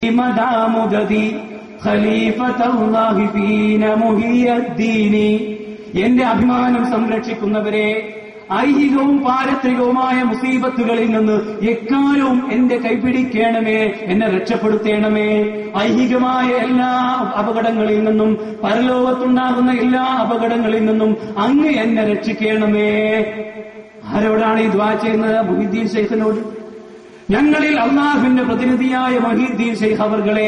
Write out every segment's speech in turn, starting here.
മദാമുഗതി ഖലീഫത്തല്ലാഹി ഫീന മുഹിയദ്ദീനി എന്റെ അഭിമാനം സംരക്ഷിക്കുന്നവരെ ഐഹികവും പാരത്രികവുമായ മുസീബത്തുകളിൽ നിന്ന് എക്കാലവും എന്റെ കൈപിടിക്കണമേ എന്നെ രക്ഷപ്പെടുത്തേണമേ ഐഹികമായ എല്ലാ അപകടങ്ങളിൽ നിന്നും പരലോകത്തുണ്ടാകുന്ന എല്ലാ അപകടങ്ങളിൽ നിന്നും അങ്ങ് എന്നെ രക്ഷിക്കണമേ ആരോടാണ് ഈ ദ്വാ ചെയ്യുന്നത് മുഹിദ്ദീൻ ഷെയ്ഖിനോട് ഞങ്ങളിൽ അള്ളാഹുവിന്റെ പ്രതിനിധിയായ മൊഹീദ്ദീൻ ഷെയ്ഖ് അവർകളെ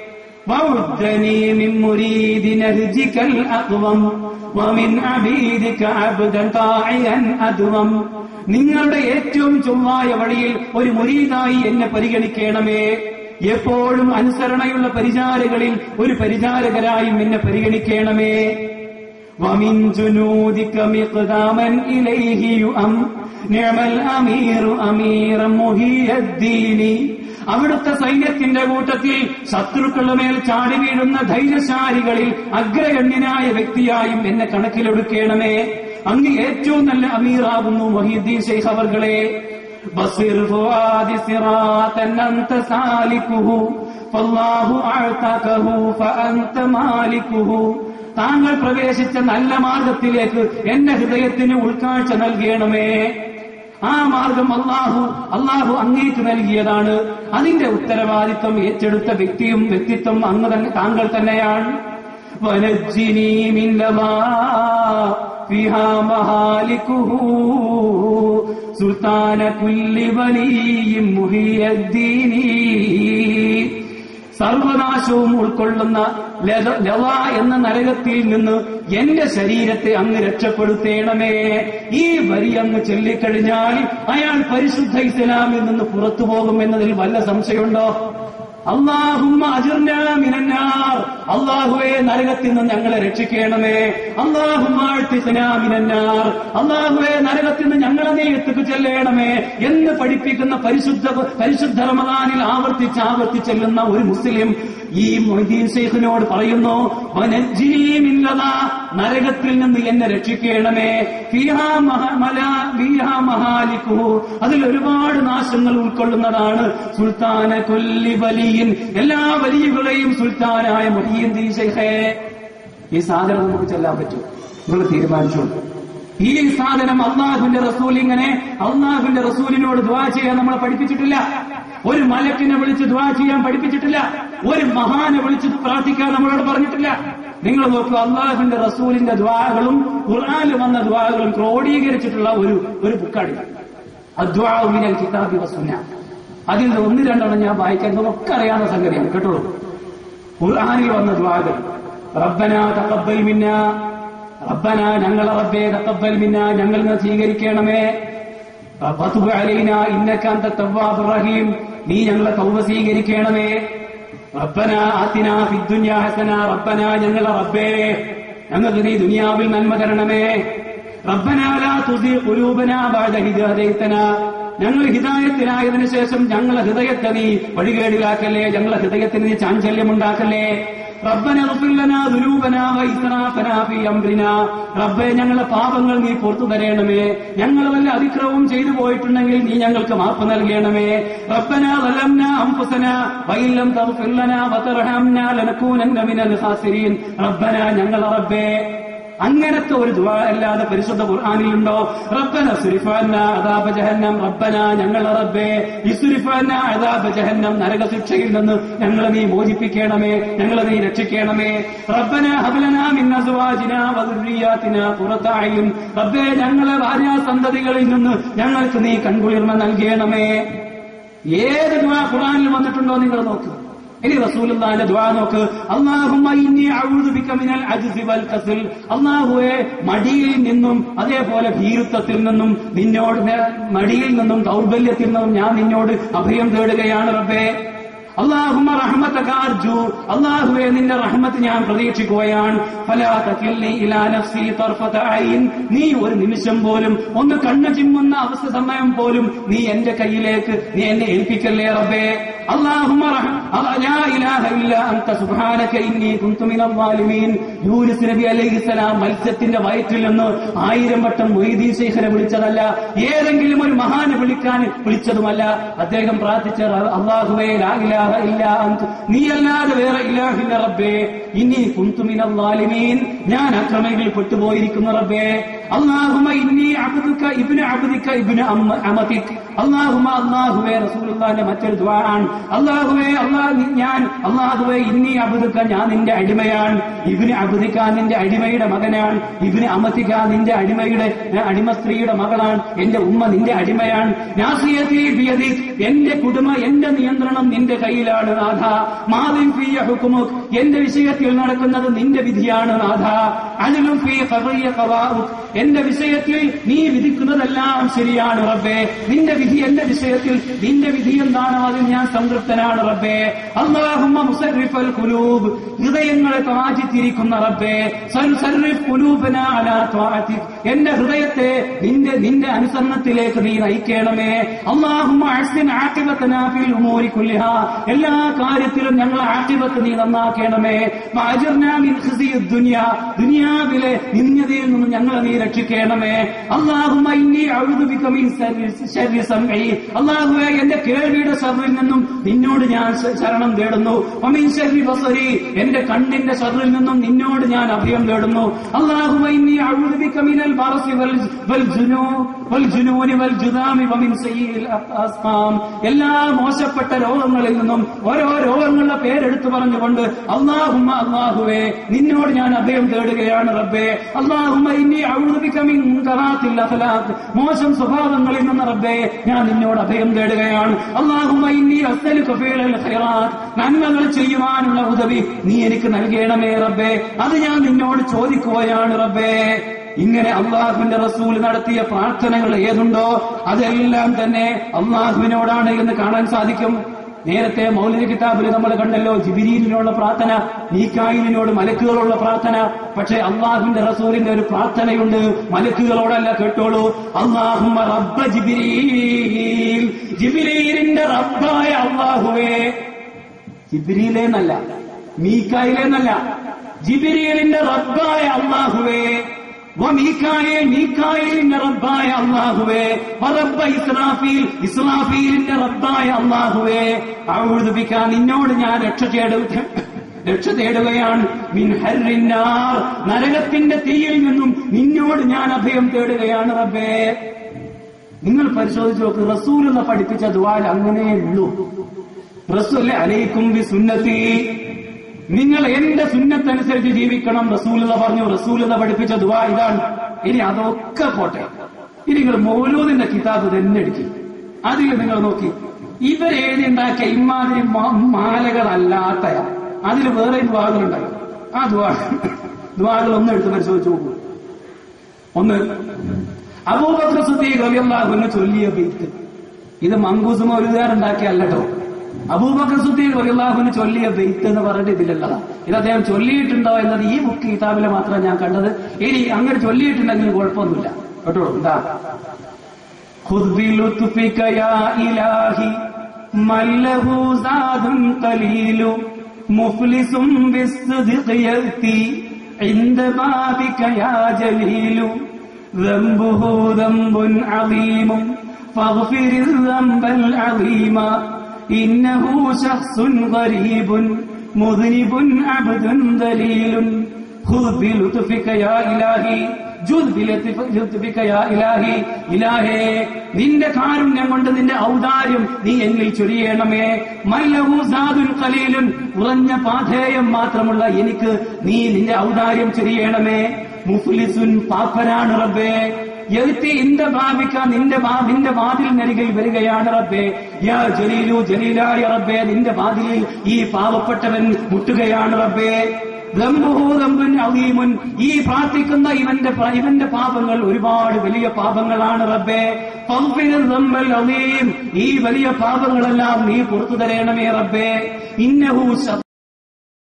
وعدني من مريد نهجك الأقوم ومن عبيدك عبدا طاعيا أدوم നിങ്ങളുടെ ഏറ്റവും ചൊവ്വായ വഴിയിൽ ഒരു മുരീദായി എന്നെ പരിഗണിക്കണമേ എപ്പോഴും അനുസരണയുള്ള പരിചാരകളിൽ ഒരു പരിചാരകരായും എന്നെ പരിഗണിക്കണമേ ومن جنودك مقداما إليه يؤم نعم الأمير أميرا مهي الدين അവിടുത്തെ സൈന്യത്തിന്റെ കൂട്ടത്തിൽ ശത്രുക്കളുടെ മേൽ ചാടി വീഴുന്ന ധൈര്യശാലികളിൽ അഗ്രഗണ്യനായ വ്യക്തിയായും എന്നെ കണക്കിലെടുക്കണമേ അങ്ങ് ഏറ്റവും നല്ല അമീറാകുന്നു മൊഹീദ്ദീൻ ഷെയ്ഖ് അവർകളെ ബസിർ ഫുആദി സിറാത്തൻ അൻത സാലിക്കുഹു ഫല്ലാഹു അഅതകഹു ഫഅൻത മാലിക്കുഹു താങ്കൾ പ്രവേശിച്ച നല്ല മാർഗത്തിലേക്ക് എന്റെ ഹൃദയത്തിന് ഉൾക്കാഴ്ച നൽകണമേ ആ മാർഗം അള്ളാഹു അള്ളാഹു അങ്ങേക്ക് നൽകിയതാണ് അതിന്റെ ഉത്തരവാദിത്വം ഏറ്റെടുത്ത വ്യക്തിയും വ്യക്തിത്വം അങ്ങ് തന്നെ താങ്കൾ തന്നെയാണ് വനജ്ജിനി മിൻ ലമാ ഫിഹാ മഹാലിക്കുഹു സുൽത്താന കുല്ലി വലിയും മുഹിയദ്ദീനി സർവനാശവും ഉൾക്കൊള്ളുന്ന ലത- ലവ എന്ന നരകത്തിൽ നിന്ന് എന്റെ ശരീരത്തെ അങ്ങ് രക്ഷപ്പെടുത്തേണമേ ഈ വരി അങ്ങ് ചൊല്ലിക്കഴിഞ്ഞാൽ അയാൾ പരിശുദ്ധ ഇസ്ലാമിൽ നിന്ന് പുറത്തു പോകുമെന്നതിൽ വല്ല സംശയമുണ്ടോ അള്ളാഹുമ്മ അജിർനാ മിനന്നാർ അള്ളാഹുവെ നരകത്തിൽ നിന്ന് ഞങ്ങളെ രക്ഷിക്കണമേ അള്ളാഹുമാഴ്ത്തിനാർ അള്ളാഹുവെ നരകത്തിൽ നിന്ന് ഞങ്ങളെ നീ എത്തിക്കു ചെല്ലണമേ എന്ന് പഠിപ്പിക്കുന്ന പരിശുദ്ധ പരിശുദ്ധ റമദാനിൽ ആവർത്തിച്ച് ആവർത്തിച്ചെല്ലുന്ന ഒരു മുസ്ലിം ഈ മൊയ്തീൻ ഷെയ്ഖിനോട് പറയുന്നു വനജ്ജീമില്ലതാ നരകത്തിൽ നിന്ന് എന്നെ രക്ഷിക്കണമേ ഫീഹാ മഹ- മല- ഫീഹാ മഹാലിക്കുഹു അതിൽ ഒരുപാട് നാശങ്ങൾ ഉൾക്കൊള്ളുന്നതാണ് സുൽത്താന കൊല്ലി വലിയൻ എല്ലാ വലിയകളെയും സുൽത്താനായ മൊഹീന്ദീൻ ഷെയ്ഖേ ഈ സാധനം നമുക്ക് ചെല്ലാൻ പറ്റും നിങ്ങൾ തീരുമാനിച്ചു ഈ സാധനം അള്ളാഹുവിന്റെ റസൂൽ ഇങ്ങനെ അള്ളാഹുവിന്റെ റസൂലിനോട് ദ്വാ ചെയ്യാൻ നമ്മളെ പഠിപ്പിച്ചിട്ടില്ല ഒരു മലക്കിനെ വിളിച്ച് ദ്വാ ചെയ്യാൻ പഠിപ്പിച്ചിട്ടില്ല ഒരു മഹാനെ വിളിച്ച് പ്രാർത്ഥിക്കാൻ നമ്മളോട് പറഞ്ഞിട്ടില്ല നിങ്ങൾ നോക്കൂ അള്ളാഹുവിന്റെ റസൂലിന്റെ ദ്വാകളും ഖുർആാനിൽ വന്ന ദ്വാകളും ക്രോഡീകരിച്ചിട്ടുള്ള ഒരു ഒരു ബുക്കാണ് അദ്വാമിനൽ കിതാബി വസുന അതിൽ നിന്ന് ഒന്ന് രണ്ടെണ്ണം ഞാൻ വായിക്കാൻ നമുക്ക് അറിയാവുന്ന സംഗതിയാണ് കേട്ടോളൂ ഖുർആാനിൽ വന്ന ദ്വാകൾ റബ്ബന തഖബ്ബൽ മിന്ന റബ്ബന ഞങ്ങളെ റബ്ബേ തഖബ്ബൽ മിന്ന ഞങ്ങൾ നിന്ന് സ്വീകരിക്കണമേ വതുബ് അലൈന ഇന്നക അന്ത തവ്വാബുർ റഹീം നീ ഞങ്ങളെ തൗബ സ്വീകരിക്കണമേ റബ്ബന ആതിന ഫിദ്ദുനിയ ഹസന റബ്ബന ഞങ്ങളെ റബ്ബേ ഞങ്ങൾക്ക് നീ ദുനിയാവിൽ നന്മ തരണമേ റബ്ബന ലാ തുസി ഖുലൂബന ബഅദ ഇദ് ഹദൈതന ഞങ്ങൾ ഹിദായത്തിലായതിനു ശേഷം ഞങ്ങളെ ഹൃദയത്തെ നീ വഴികേടിലാക്കല്ലേ ഞങ്ങളെ ഹൃദയത്തിന് നീ ചാഞ്ചല്യമുണ്ടാക്കല്ലേ റബ്ബന اغفر لنا ذنوبنا وإسرافنا في أمرنا റബ്ബേ ഞങ്ങളുടെ പാപങ്ങൾ നീ പുറത്തു തരയണമേ ഞങ്ങൾ വല്ല അതിക്രമവും ചെയ്തു പോയിട്ടുണ്ടെങ്കിൽ നീ ഞങ്ങൾക്ക് മാപ്പ് നൽകണമേ റബ്ബന ظلمنا أنفسنا وإن لم تغفر لنا وترحمنا لنكونن من الخاسرين റബ്ബന ഞങ്ങളെ റബ്ബേ അങ്ങനത്തെ ഒരു ദുആ അല്ലാതെ പരിശുദ്ധ ഖുർആനിലുണ്ടോ റബ്ബന സുരിഫാന അദാബ ജഹന്നം റബ്ബന ഞങ്ങളെ റബ്ബേ ഇസുരിഫാന അദാബ ജഹന്നം നരക ശിക്ഷയിൽ നിന്ന് ഞങ്ങളെ നീ മോചിപ്പിക്കണമേ ഞങ്ങളെ നീ രക്ഷിക്കണമേ റബ്ബന ഹബലന മിൻ അസ്വാജിന വദുരിയാതിന ഖുറത അയ്യുൻ റബ്ബേ ഞങ്ങളെ ഭാര്യാസന്തതികളിൽ നിന്ന് ഞങ്ങൾക്ക് നീ കൺകുളിർമ നൽകണമേ ഏത് ദുആ ഖുർആനിൽ വന്നിട്ടുണ്ടോ നിങ്ങൾ നോക്കുക ഇനി റസൂലുള്ളാഹിന്റെ ദുആ നോക്ക് അല്ലാഹുമ്മ ഇന്നി അഊദു ബിക മിനൽ അജ്സി വൽ കസൽ അല്ലാഹുവേ മടിയിൽ നിന്നും അതേപോലെ ഭീരുത്വത്തിൽ നിന്നും നിന്നോട് നേ- മടിയിൽ നിന്നും ദൗർബല്യത്തിൽ നിന്നും ഞാൻ നിന്നോട് അഭയം തേടുകയാണ് റബ്ബേ അള്ളാഹുമ്മ റഹ്മത്തക അർജു അള്ളാഹുവെ നിന്റെ റഹ്മത്ത് ഞാൻ പ്രതീക്ഷിക്കുകയാണ് ഫലാ തകിൽനി ഇലാ നഫ്സി തർഫത ഐൻ നീ ഒരു നിമിഷം പോലും ഒന്ന് കണ്ണു ചിമ്മുന്ന അവസ്ഥ സമയം പോലും നീ എന്റെ കയ്യിലേക്ക് നീ എന്നെ ഏൽപ്പിക്കല്ലേ റബ്ബേ അള്ളാഹുമ്മ റഹ്- അല്ല- ലാ ഇലാഹ ഇല്ലാ അൻത സുബ്ഹാനക ഇന്നി കുന്തു മിനൽ ളാലിമീൻ യൂനുസ് നബി അലൈഹിസ്സലാം മത്സ്യത്തിന്റെ വയറ്റിൽ നിന്ന് ആയിരം വട്ടം മൊയ്തീൻ ശേഖരെ വിളിച്ചതല്ല ഏതെങ്കിലും ഒരു മഹാനെ വിളിക്കാൻ വിളിച്ചതുമല്ല അദ്ദേഹം പ്രാർത്ഥിച്ച അള്ളാഹുവേ ലാ ഇലാഹ ഇല്ലാ അൻത നീയല്ലാതെ വേറെ ഇലാഹില്ല റബ്ബേ ഇനി കുന്തു മിനൽ ളാലിമീൻ ഞാൻ അക്രമികളിൽ പെട്ടുപോയിരിക്കുന്ന റബ്ബേ അള്ളാഹുമ ഇന്നി അബ്ദുക ഇബ്നു അബ്ദിക ഇബ്നു അമ്മ അമതിക് അള്ളാഹുമ അള്ളാഹുവേ റസൂലുള്ളാഹിന്റെ മറ്റൊരു ദുആണ് അള്ളാഹുവേ അള്ളാഹ് ഞാൻ അള്ളാഹുവേ ഇന്നി അബ്ദുക ഞാൻ നിന്റെ അടിമയാണ് ഇബ്നു അബ്ദിക നിന്റെ അടിമയുടെ മകനാണ് ഇബ്നു അമതിക നിന്റെ അടിമയുടെ അടിമ സ്ത്രീയുടെ മകളാണ് എന്റെ ഉമ്മ നിന്റെ അടിമയാണ് നാസിയതി ബിയദിക് എന്റെ കുടുംബ എന്റെ നിയന്ത്രണം നിന്റെ കയ്യിലാണ് നാഥ മാദിൻ ഫിയ ഹുക്കുമുക് എന്റെ വിഷയത്തിൽ നടക്കുന്നത് നിന്റെ വിധിയാണ് നാഥ അനിലും ഫീ ഖദിയ ഖവാഉക് എന്റെ വിഷയത്തിൽ നീ വിധിക്കുന്നതെല്ലാം ശരിയാണ് റബ്ബേ നിന്റെ വിധി എന്റെ വിഷയത്തിൽ നിന്റെ വിധി എന്താണോ അതിൽ ഞാൻ സംതൃപ്തനാണ് റബ്ബേ അള്ളാഹുമ്മ മുസറിഫൽ കുലൂബ് ഹൃദയങ്ങളെ താജിത്തിരിക്കുന്ന റബ്ബേ സൽസറിഫ് കുലൂബന അലാ ത്വാഅതിക് എന്റെ ഹൃദയത്തെ നിന്റെ നിന്റെ അനുസരണത്തിലേക്ക് നീ നയിക്കണമേ അള്ളാഹുമ്മ അഹ്സിൻ ആഖിബതനാ ഫിൽ ഉമൂരി കുല്ലിഹാ എല്ലാ കാര്യത്തിലും ഞങ്ങളെ ആഖിബത്ത് നീ നന്നാക്കണമേ വഅജിർനാ മിൻ ഖിസിയദ് ദുനിയ ദുനിയാവിലെ നിന്യതയിൽ നിന്ന് ഞങ്ങളെ നീ രക്ഷിക്കണമേ അള്ളാഹുമ്മ ഇന്നി അഊദു ബിക മിൻ ശർരി- ശർരി സംഇ അള്ളാഹുവേ എന്റെ കേൾവിയുടെ ശർറിൽ നിന്നും നിന്നോട് ഞാൻ ശ- ശരണം തേടുന്നു വമിൻ ശർരി ബസരി എന്റെ കണ്ണിന്റെ ശർറിൽ നിന്നും നിന്നോട് ഞാൻ അഭയം തേടുന്നു അള്ളാഹുമ്മ ഇന്നി അഊദു ബിക മിനൽ ബറസി വൽ വൽ ജുനൂ വൽ ജുനൂനി വൽ ജുദാമി വമിൻ സയ്യിൽ അസ്ഖാം എല്ലാ മോശപ്പെട്ട രോഗങ്ങളിൽ നിന്നും ഓരോ രോഗങ്ങളുടെ പേരെടുത്തു പറഞ്ഞുകൊണ്ട് അള്ളാഹുമ്മ അള്ളാഹുവേ നിന്നോട് ഞാൻ അഭയം തേടുകയാണ് റബ്ബേ അള്ളാഹുമ്മ ഇന്നി അഊദു ബിക മിൻ കറാത്തിൽ അഖ്ലാഖ് മോശം സ്വഭാവങ്ങളിൽ നിന്ന് റബ്ബേ ഞാൻ നിന്നോട് അഭയം തേടുകയാണ് അള്ളാഹുമ്മ ഇന്നി അസ്അലുക ഫീലൽ ഖൈറാത്ത് നന്മകൾ ചെയ്യുവാനുള്ള ഉദവി നീ എനിക്ക് നൽകണമേ റബ്ബേ അത് ഞാൻ നിന്നോട് ചോദിക്കുകയാണ് റബ്ബേ ഇങ്ങനെ അള്ളാഹുവിന്റെ റസൂൽ നടത്തിയ പ്രാർത്ഥനകൾ ഏതുണ്ടോ അതെല്ലാം തന്നെ അള്ളാഹുവിനോടാണ് എന്ന് കാണാൻ സാധിക്കും നേരത്തെ മൗലിക കിതാബിൽ നമ്മൾ കണ്ടല്ലോ ജിബിരിയിലിനുള്ള പ്രാർത്ഥന നീക്കായിലിനോട് മലക്കുകളുള്ള പ്രാർത്ഥന പക്ഷേ അള്ളാഹുവിന്റെ റസൂലിന്റെ ഒരു പ്രാർത്ഥനയുണ്ട് മലക്കുകളോടല്ല കേട്ടോളൂ അള്ളാഹുമ്മ റബ്ബ ജിബിരീൽ ജിബിരീലിന്റെ റബ്ബായ അള്ളാഹുവേ ജിബിരിയിലേന്നല്ല മീക്കായിലേന്നല്ല ജിബിരിയലിന്റെ റബ്ബായ അള്ളാഹുവേ വമീക്കായേൽ മീക്കായേലിന്റെ റബ്ബായ അള്ളാഹുവേ വറബ്ബ ഇസ്രാഫീൽ ഇസ്രാഫീലിന്റെ റബ്ബായ അള്ളാഹുവേ അഴുതുപിക്ക നിന്നോട് ഞാൻ രക്ഷ തേടു രക്ഷ തേടുകയാണ് മിൻ ഹർറിന്നാർ നരകത്തിന്റെ തീയിൽ നിന്നും നിന്നോട് ഞാൻ അഭയം തേടുകയാണ് റബ്ബേ നിങ്ങൾ പരിശോധിച്ച് നോക്ക് റസൂൽ എന്ന് പഠിപ്പിച്ച ദ്വാൽ അങ്ങനെയുള്ളൂ റസൂൽ അലൈക്കും ബി സുന്നത്തി നിങ്ങൾ എന്റെ സുന്നത്തനുസരിച്ച് ജീവിക്കണം റസൂൽ എന്ന് പറഞ്ഞു റസൂൽ എന്ന് പഠിപ്പിച്ച ദുവാ ഇതാണ് ഇനി അതൊക്കെ പോട്ടെ ഇനി നിങ്ങൾ മൗലൂദിന്റെ കിതാബ് തന്നെ എടുക്കും അതിൽ നിങ്ങൾ നോക്കി ഇവരെഴുതി ഉണ്ടാക്കിയ ഇമാതിരി മാ- മാലകളല്ലാത്ത അതിൽ വേറെ ദ്വാകളുണ്ടായി ആ ദ്വാ ദ്വാകൾ ഒന്ന് എടുത്ത് പരിശോധിച്ച് നോക്കൂ ഒന്ന് അബൂബക്കർ സുദ്ദീഖ് റളിയല്ലാഹുവിനെ ചൊല്ലിയ ബെയ്ത്ത് ഇത് മങ്കൂസ് മൗലുദാറുണ്ടാക്കിയല്ലോ അബൂബക്കർ സുദ്ദീഖ് റളിയല്ലാഹുവിന് ചൊല്ലിയ ബെയ്ത്ത് എന്ന് പറഞ്ഞിട്ട് ഇതിലുള്ളതാ ഇത് അദ്ദേഹം ചൊല്ലിയിട്ടുണ്ടോ എന്നത് ഈ ബുക്ക് കിതാബിലെ മാത്രമേ ഞാൻ കണ്ടത് ഇനി അങ്ങനെ ചൊല്ലിയിട്ടുണ്ടെങ്കിൽ കുഴപ്പമൊന്നുമില്ല കേട്ടോ എന്താ خذ بلطفك يا إلهي من له زاد قليل مفلس بالصدق يأتي عند بابك يا جليل ذنبه ذنب عظيم فاغفر الذنب العظيم إنه شخص غريب مذنب عبد ذليل خذ بلطفك يا إلهي ജുദ് ബിലത്തിഫ- ലുത്ഫിക യാ ഇലാഹി ഇലാഹേ നിന്റെ കാരുണ്യം കൊണ്ട് നിന്റെ ഔദാര്യം നീ എന്നിൽ ചൊരിയണമേ മല്ലഹു സാദുൻ ഖലീലുൻ കുറഞ്ഞ പാധേയം മാത്രമുള്ള എനിക്ക് നീ നിന്റെ ഔദാര്യം ചൊരിയണമേ മുഫ്ലിസുൻ പാപ്പനാണ് റബ്ബേ യത്തി ഇന്റെ ഭാവിക്ക നിന്റെ വാ- നിന്റെ വാതിൽ നരികിൽ വരികയാണ് റബ്ബേ യാ ജലീലു ജലീലായ റബ്ബേ നിന്റെ വാതിലിൽ ഈ പാവപ്പെട്ടവൻ മുട്ടുകയാണ് റബ്ബേ ദമ്പുഹു ദമ്പുൻ അലീമുൻ ഈ പ്രാർത്ഥിക്കുന്ന ഇവന്റെ പ- ഇവന്റെ പാപങ്ങൾ ഒരുപാട് വലിയ പാപങ്ങളാണ് റബ്ബേ ഫഗ്ഫിർ ദമ്പൽ അലീം ഈ വലിയ പാപങ്ങളെല്ലാം നീ പുറത്തു തരേണമേ റബ്ബേ ഇന്നഹു ശ-